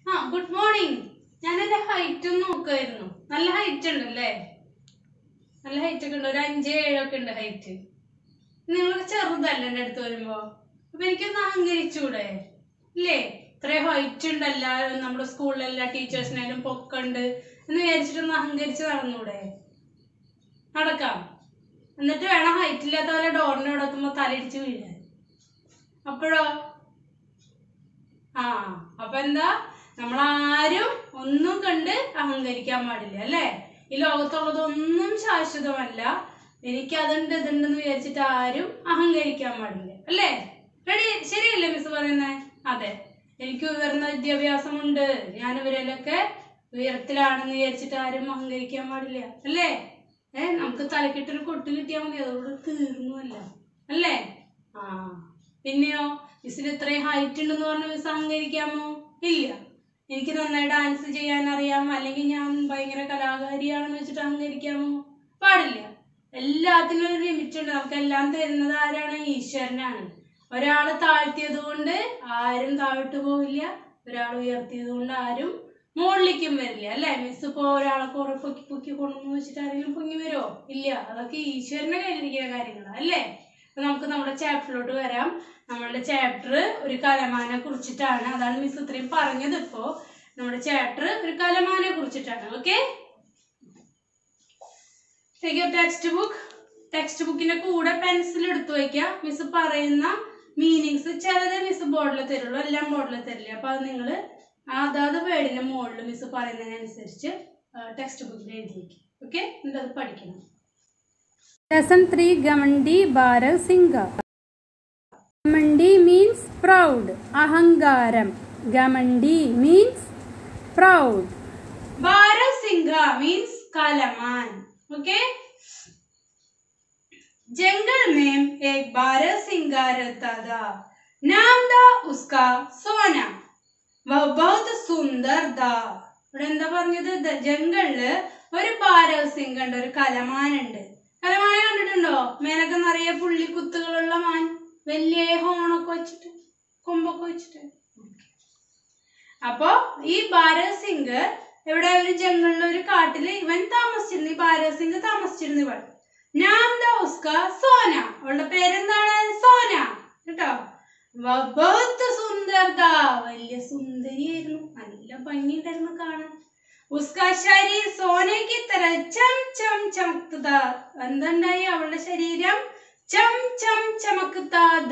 ആ good morning ഞാൻ എന്റെ ഹൈറ്റ് ഒന്ന് നോക്കുമായിരുന്നു നല്ല ഹൈറ്റ് ഉണ്ടല്ലേ നല്ല ഹൈറ്റ് ഒക്കെ ഉണ്ട് ഒരു അഞ്ച് ഏഴൊക്കെ ഉണ്ട് ഹൈറ്റ് നിങ്ങളൊക്കെ ചെറുതല്ല എൻ്റെ അടുത്ത് വരുമ്പോ അപ്പൊ എനിക്കൊന്ന് അഹങ്കരിച്ചൂടെ ഇല്ലേ ഇത്രയും ഹൈറ്റ് ഉണ്ട് എല്ലാവരും നമ്മുടെ സ്കൂളിലെ എല്ലാ ടീച്ചേഴ്സിനായാലും പൊക്കുണ്ട് എന്ന് വിചാരിച്ചിട്ടൊന്ന് അഹങ്കരിച്ച് നടന്നൂടെ നടക്കാം എന്നിട്ട് വേണം ഹൈറ്റ് ഇല്ലാത്ത പോലെ ഡോറിന്റെ അവിടെ എത്തുമ്പോ തലയിടിച്ച് വീഴാൻ അപ്പോഴോ ആ അപ്പൊ എന്താ നമ്മൾ ആരും ഒന്നും കണ്ട് അഹങ്കരിക്കാൻ പാടില്ല അല്ലേ ഈ ലോകത്തുള്ളതൊന്നും ശാശ്വതമല്ല എനിക്ക് അതുണ്ട് ഇതുണ്ടെന്ന് വിചാരിച്ചിട്ട് ആരും അഹങ്കരിക്കാൻ പാടില്ല അല്ലേ റെഡി ശരിയല്ലേ മിസ് പറയുന്നേ അതെ എനിക്ക് ഉയർന്ന വിദ്യാഭ്യാസമുണ്ട് ഞാൻ ഇവരിലൊക്കെ ഉയരത്തിലാണെന്ന് വിചാരിച്ചിട്ട് ആരും അഹങ്കരിക്കാൻ പാടില്ല അല്ലേ ഏ നമുക്ക് തലക്കിട്ടൊരു കൊട്ട് കിട്ടിയാൽ മതി അതോട് തീർന്നുമല്ല അല്ലേ ആ പിന്നെയോ മിസ്സിന് ഇത്രയും ഹൈറ്റ് ഉണ്ടെന്ന് പറഞ്ഞ് മിസ് അഹങ്കരിക്കാമോ ഇല്ല എനിക്ക് നന്നായി ഡാൻസ് ചെയ്യാൻ അറിയാം അല്ലെങ്കിൽ ഞാൻ ഭയങ്കര കലാകാരിയാണെന്ന് വെച്ചിട്ട് അഹങ്കരിക്കാമോ പാടില്ല എല്ലാത്തിനും ഒരു ലിമിറ്റ് ഉണ്ട് നമുക്ക് എല്ലാം തരുന്നത് ആരാണ് ഈശ്വരനാണ് ഒരാൾ താഴ്ത്തിയത് കൊണ്ട് ആരും താഴ്ത്തു പോവില്ല ഒരാൾ ഉയർത്തിയത് കൊണ്ട് ആരും മുകളിലേക്കും വരില്ല അല്ലേ മിസ് ഇപ്പോ ഒരാളെ കുറെ പൊക്കി പൊക്കി കൊണ്ടെന്ന് വെച്ചിട്ട് ആരെങ്കിലും പൊങ്ങി വരുമോ ഇല്ല അതൊക്കെ ഈശ്വരന്റെ കയ്യിലിരിക്കുന്ന കാര്യങ്ങളാണ് അല്ലേ അപ്പൊ നമുക്ക് നമ്മുടെ ചാപ്റ്ററിലോട്ട് വരാം നമ്മളുടെ ചാപ്റ്റർ ഒരു കലമാനെ കുറിച്ചിട്ടാണ് അതാണ് മിസ് ഇത്രയും പറഞ്ഞത് ഇപ്പോ നമ്മുടെ ചാപ്റ്റർ ഒരു കലമാനെ കുറിച്ചിട്ടാണ് ഓക്കെ ടെക്സ്റ്റ് ബുക്ക് ടെക്സ്റ്റ് ബുക്കിന്റെ കൂടെ പെൻസിൽ എടുത്തു വയ്ക്കുക മിസ് പറയുന്ന മീനിങ്സ് ചിലത് മിസ് ബോർഡിൽ തരുള്ളൂ എല്ലാം ബോർഡിൽ തരില്ല അപ്പൊ അത് നിങ്ങൾ അതാത് വേർഡിന്റെ മുകളിൽ മിസ് പറയുന്നതിനനുസരിച്ച് ടെക്സ്റ്റ് ബുക്കിൽ എഴുതി വയ്ക്കുക ഓക്കെ എന്നിട്ട് അത് പഠിക്കണം Lesson 3 Gamandi Bharav Singha. Gamandi means proud. Ahangaram. Gamandi means proud. Barasingha means कालामान ओके जंगल में एक बारह सिंघा रहता था नाम था उसका सोना वह बहुत सुंदर था ഇവിടെ എന്താ പറഞ്ഞത് ദ- ജംഗളില് ഒരു ബാരവസിംഗ് ഉണ്ട് ഒരു കലമാനുണ്ട് കലമാനെ കണ്ടിട്ടുണ്ടോ മേലൊക്കെ നിറയെ പുള്ളിക്കുത്തുകളുള്ള മാൻ വലിയ ഹോണൊക്കെ വെച്ചിട്ട് കൊമ്പൊക്കെ വെച്ചിട്ട് അപ്പോ ഈ ഭാരത് സിംഗ് ഇവിടെ ഒരു ജംഗളിലെ ഒരു കാട്ടില് ഇവൻ താമസിച്ചിരുന്നു ഈ ഭാരത് സിംഗ് താമസിച്ചിരുന്നു ഇവൾ നാം ദാ ഉസ്ക സോന അവളുടെ പേരെന്താണ് സോന കേട്ടോ വ- ബഹുത്ത് സുന്ദർദ വലിയ സുന്ദരിയായിരുന്നു നല്ല ഭംഗിയുണ്ടായിരുന്നു കാണാൻ ഉസ്ക ശരീർ സോനയ്ക്ക് തര ചം ചം ചമക്ത എന്തുണ്ടായി അവളുടെ ശരീരം ചം ചം ചമക്താധ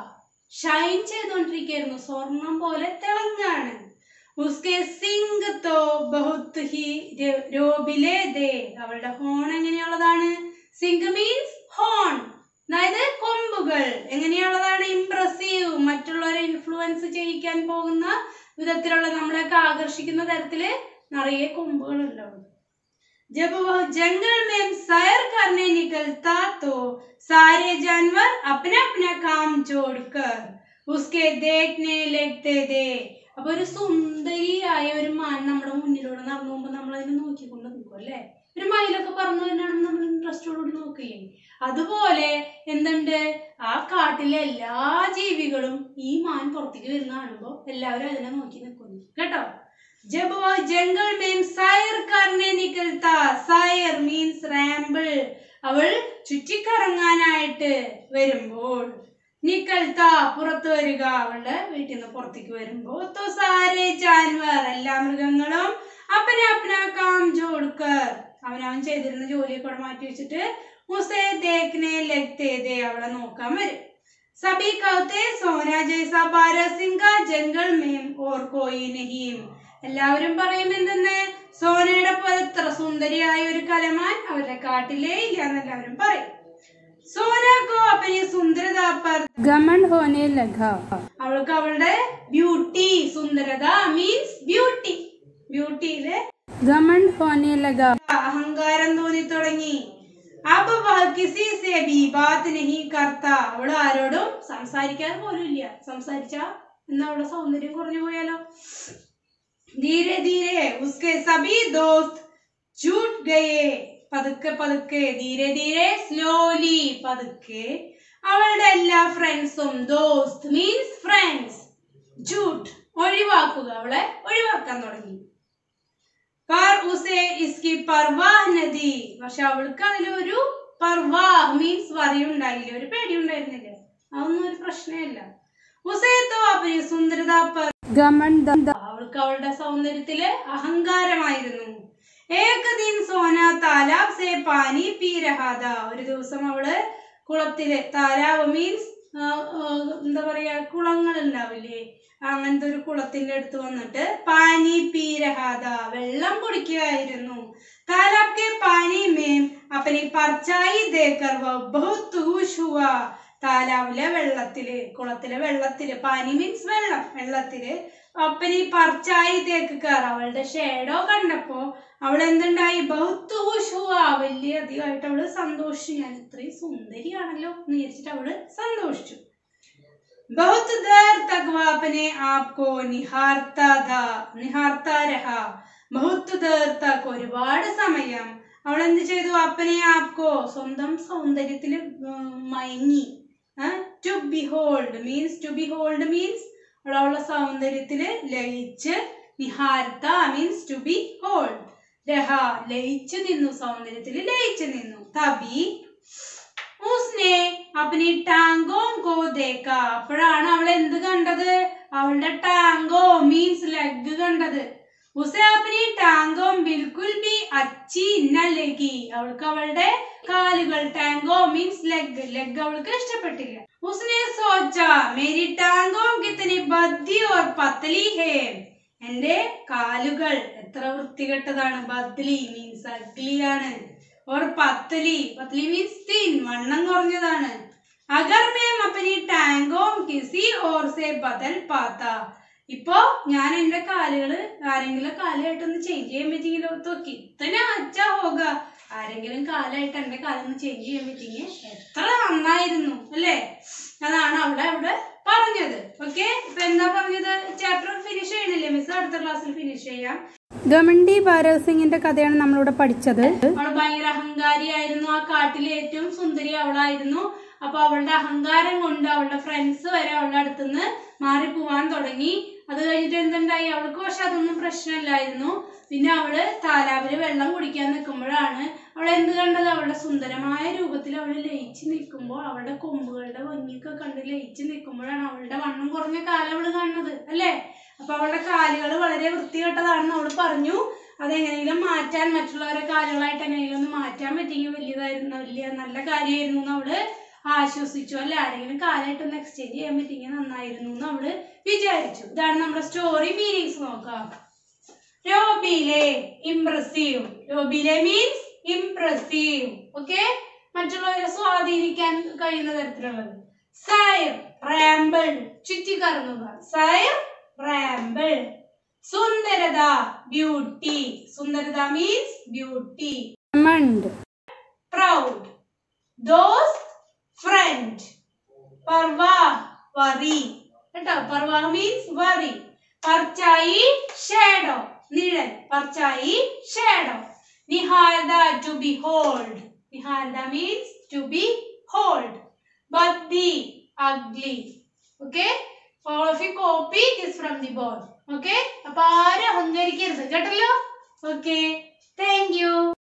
ഷൈൻ ചെയ്തുകൊണ്ടിരിക്കുകയായിരുന്നു സ്വർണം പോലെ തിളങ്ങാണ് ഉസ്കെ സിംഗ് തോ ബഹുത് ഹി ര- രോബിലെ ദേ അവളുടെ ഹോൺ എങ്ങനെയുള്ളതാണ് സിംഗ് മീൻസ് ഹോൺ അതായത് കൊമ്പുകൾ എങ്ങനെയുള്ളതാണ് ഇംപ്രസീവ് മറ്റുള്ളവരെ ഇൻഫ്ലുവൻസ് ചെയ്യിക്കാൻ പോകുന്ന വിധത്തിലുള്ള നമ്മളെയൊക്കെ ആകർഷിക്കുന്ന തരത്തില് നിറയെ കൊമ്പുകൾ ഉണ്ടാവും जब वह जंगल में सैर करने निकलता तो सारे जानवर अपना अपना काम छोड़कर उसके देखने लगते थे അപ്പൊ ഒരു സുന്ദരിയായ ഒരു മാൻ നമ്മുടെ മുന്നിലൂടെ നടന്നു പോകുമ്പോ നമ്മൾ അതിനെ നോക്കിക്കൊണ്ട് നിൽക്കും അല്ലേ ഒരു മയിലൊക്കെ പറന്നു തന്നെയാണ് നമ്മൾ ഇൻട്രസ്റ്റോടുകൂടി നോക്കുകയും അതുപോലെ എന്തുണ്ട് ആ കാട്ടിലെ എല്ലാ ജീവികളും ഈ മാൻ പുറത്തേക്ക് വരുന്ന കാണുമ്പോ എല്ലാവരും അതിനെ നോക്കി നിൽക്കുന്നു കേട്ടോ जब वह जंगल में सैर करने निकलता സയർ മീൻസ് റാമ്പിൾ അവൾ ചുറ്റിക്കറങ്ങാനായിട്ട് വരുമ്പോൾ നിക്കൽത്ത പുറത്തു വരിക അവളുടെ വീട്ടിൽ നിന്ന് പുറത്തേക്ക് വരുമ്പോ തോ സാരേ ജാൻവർ എല്ലാ മൃഗങ്ങളും അപ്പന അപ്പന കാം ജോഡ്കർ അവനവൻ ചെയ്തിരുന്ന ജോലിയൊക്കെ അവിടെ മാറ്റി വെച്ചിട്ട് ഉസേ ദേഖ്നെ ലഗ്തേ ദേ അവളെ നോക്കാൻ വരും സബി कहते सोना जैसा बारह सिंगा जंगल में और कोई नहीं എല്ലാവരും പറയും എന്തെന്ന് സോനയുടെ പോലെ ഇത്ര സുന്ദരിയായ ഒരു കലമാൻ അവരുടെ കാട്ടിലേ ഇല്ല എന്ന് എല്ലാവരും പറയും സോനാക്കോ അപ്പനി സുന്ദരത പർ Gaman hone lagha. അവൾക്ക് അവളുടെ ബ്യൂട്ടി സുന്ദരത മീൻസ് ബ്യൂട്ടി ബ്യൂട്ടിയില് Gaman hone lagha. അഹങ്കാരം തോന്നി തുടങ്ങി അപ്പൊ വഹ് കിസി സെ ബി ബാത് നഹി കർത്ത അവള് ആരോടും സംസാരിക്കാതെ പോലും ഇല്ല സംസാരിച്ച എന്നാ അവളുടെ സൗന്ദര്യം കുറഞ്ഞു പോയാലോ ധീരെ ധീരെ ഉസ്കെ സബി ദോസ്ത് ചൂട്ട് ഗയേ പതുക്കെ പതുക്കെ ധീരെ ധീരെ സ്ലോലി പതുക്കെ അവളുടെ എല്ലാ ഫ്രണ്ട്സും ദോസ്ത് മീൻസ് ഫ്രണ്ട്സ് ജൂട്ട് ഒഴിവാക്കുക അവളെ ഒഴിവാക്കാൻ തുടങ്ങി पर उसे इसकी परवाह നദി പക്ഷെ അവൾക്ക് അതിലൊരു പർവാഹ് മീൻസ് വറിയുണ്ടായില്ല ഒരു പേടി ഉണ്ടായിരുന്നില്ല അതൊന്നും ഒരു പ്രശ്നമല്ല ഉസേ തോ അപ്പനി സുന്ദരത പർ घमंड അവൾക്ക് അവളുടെ സൗന്ദര്യത്തില് അഹങ്കാരമായിരുന്നു ഏക ദിൻ സോന താലാബ് സേ പാനി പീ രഹാദ ഒരു ദിവസം അവള് കുളത്തില് താലാബ് മീൻസ് എന്താ പറയാ കുളങ്ങൾ ഉണ്ടാവില്ലേ അങ്ങനത്തെ ഒരു കുളത്തിന്റെ അടുത്ത് വന്നിട്ട് പാനി പീ രഹാദ വെള്ളം കുടിക്കുകയായിരുന്നു താലാബ് കെ പാനി മേം അപ്പനി പർച്ചായി ദേക്കർ വ ബഹുത് ഖുശ് ഹുവാ താലാവിലെ വെള്ളത്തില് കുളത്തിലെ വെള്ളത്തില് പാനി മീൻസ് വെള്ളം വെള്ളത്തില് അപ്പനി പർച്ചായി തേക്ക് കയറ അവളുടെ ഷേഡോ കണ്ടപ്പോ അവൾ എന്തുണ്ടായി ബഹുത്ത് ഖുശുവ വലിയ അധികമായിട്ട് അവള് സന്തോഷിച്ചു ഞാൻ ഇത്രയും സുന്ദരിയാണല്ലോ എന്ന് വിചാരിച്ചിട്ട് അവള് സന്തോഷിച്ചു बहुत देर तक वह अपने आप को निहारता था निहारता रहा बहुत देर तक ഒരുപാട് സമയം അവൾ എന്ത് ചെയ്തു അപ്പനെ ആപ്കോ സ്വന്തം സൗന്ദര്യത്തിൽ മയങ്ങി to behold means to behold means അവൾ അവളുടെ സൗന്ദര്യത്തിൽ ലയിച്ച് നിഹാർത്ത മീൻസ് ടു ബി ഹോൾഡ് രഹ ലയിച്ചു നിന്നു സൗന്ദര്യത്തിൽ ലയിച്ചു നിന്നു തബി ഉസ്നെ അപ്പനി ടാങ്കോ കോ ദേക്ക അപ്പോഴാണ് അവൾ എന്ത് കണ്ടത് അവളുടെ ടാങ്കോ മീൻസ് ലെഗ് കണ്ടത് ഉസെ അപ്പനി ടാങ്കോ ബിൽക്കുൽ ബി അച്ചി ന ലഗി അവൾക്ക് അവളുടെ കാലുകൾ ടാങ്കോ മീൻസ് ലെഗ് ലെഗ് അവൾക്ക് ഇഷ്ടപ്പെട്ടില്ല ഉസ്നെ സോച്ച മേരി ടാങ്കോ കിത്തനി ബദ്ദി ഓർ പത്തലി ഹേ എന്റെ കാലുകൾ എത്ര വൃത്തികെട്ടതാണ് ബദ്ലി മീൻസ് അഗ്ലിയാണ് ഓർ പത്തലി പത്തലി മീൻസ് തിൻ വണ്ണം കുറഞ്ഞതാണ് അഗർ മേം അപ്പനി ടാങ്കോം കിസി ഓർ സെ ബദൽ പാത്ത ഇപ്പോ ഞാൻ എന്റെ കാലുകള് ആരെങ്കിലും കാലായിട്ടൊന്ന് ചേഞ്ച് ചെയ്യാൻ പറ്റിയെങ്കിലോ തോക്കി ഇത്തന അച്ഛാ ഹോക ആരെങ്കിലും കാലായിട്ട് എന്റെ കാലൊന്ന് ചേഞ്ച് ചെയ്യാൻ പറ്റിയെങ്കിൽ എത്ര നന്നായിരുന്നു അല്ലേ അതാണ് അവിടെ അവിടെ പറഞ്ഞത് ഓക്കെ ഇപ്പൊ എന്താ പറഞ്ഞത് ചാപ്റ്റർ ഫിനിഷ് ചെയ്യണില്ലേ മിസ് അടുത്ത ക്ലാസ്സിൽ ഫിനിഷ് ചെയ്യാം ഗമണ്ടി ഭാരത് സിംഗിന്റെ കഥയാണ് നമ്മളിവിടെ പഠിച്ചത് അവൾ ഭയങ്കര അഹങ്കാരിയായിരുന്നു ആ കാട്ടിലെ ഏറ്റവും സുന്ദരി അവളായിരുന്നു അപ്പൊ അവളുടെ അഹങ്കാരം കൊണ്ട് അവളുടെ ഫ്രണ്ട്സ് വരെ അവളുടെ അടുത്തുനിന്ന് മാറി പോവാൻ തുടങ്ങി അത് കഴിഞ്ഞിട്ട് എന്തുണ്ടായി അവൾക്ക് പക്ഷെ അതൊന്നും പ്രശ്നമില്ലായിരുന്നു പിന്നെ അവള് താലാവില് വെള്ളം കുടിക്കാൻ നിൽക്കുമ്പോഴാണ് അവൾ എന്ത് കണ്ടത് അവളുടെ സുന്ദരമായ രൂപത്തിൽ അവൾ ലയിച്ച് നിൽക്കുമ്പോൾ അവളുടെ കൊമ്പുകളുടെ ഭംഗിയൊക്കെ കണ്ട് ലയിച്ച് നിൽക്കുമ്പോഴാണ് അവളുടെ വണ്ണം കുറഞ്ഞ കാലം അവള് കാണുന്നത് അല്ലേ അപ്പൊ അവളുടെ കാലുകൾ വളരെ വൃത്തികെട്ടതാണെന്ന് അവള് പറഞ്ഞു അതെങ്ങനെയെങ്കിലും മാറ്റാൻ മറ്റുള്ളവരെ കാലുകളായിട്ട് എങ്ങനെയെങ്കിലും ഒന്ന് മാറ്റാൻ പറ്റിയെങ്കിൽ വലിയതായിരുന്നു വലിയ നല്ല കാര്യമായിരുന്നു എന്ന് അവള് ആശ്വസിച്ചു അല്ലെ ആരെങ്കിലും കാലായിട്ട് ഒന്ന് എക്സ്ചേഞ്ച് ചെയ്യാൻ പറ്റിയെങ്കിൽ നന്നായിരുന്നു എന്ന് അവള് വിചാരിച്ചു ഇതാണ് നമ്മുടെ സ്റ്റോറി മീനിങ്സ് നോക്കാം രോബിലെ ഇംപ്രസീവ് രോബിലെ മീൻസ് ഇംപ്രസീവ് ഓക്കെ മറ്റുള്ളവരെ സ്വാധീനിക്കാൻ കഴിയുന്ന തരത്തിലുള്ളത് സയർ റാമ്പിൾ ചുറ്റിക്കറങ്ങുക സയർ റാമ്പിൾ സുന്ദരത ബ്യൂട്ടി സുന്ദരത മീൻസ് ബ്യൂട്ടി ഗമണ്ട് പ്രൗഡ് ദോസ് ഫ്രണ്ട് പർവാഹ് വറി കേട്ടോ പർവാഹ് മീൻസ് വറി പർച്ചായി ഷേഡോ നിഴൽ പർച്ചായി ഷേഡോ നിഹാരത ടു ബി ഹോൾഡ് നിഹാരത മീൻസ് ടു ബി ഹോൾഡ് ബദ്ദി ugly okay all of you copy this from the board okay അപ്പൊ ആരും അഹങ്കരിക്കരുത് കേട്ടല്ലോ ഓക്കെ താങ്ക് യു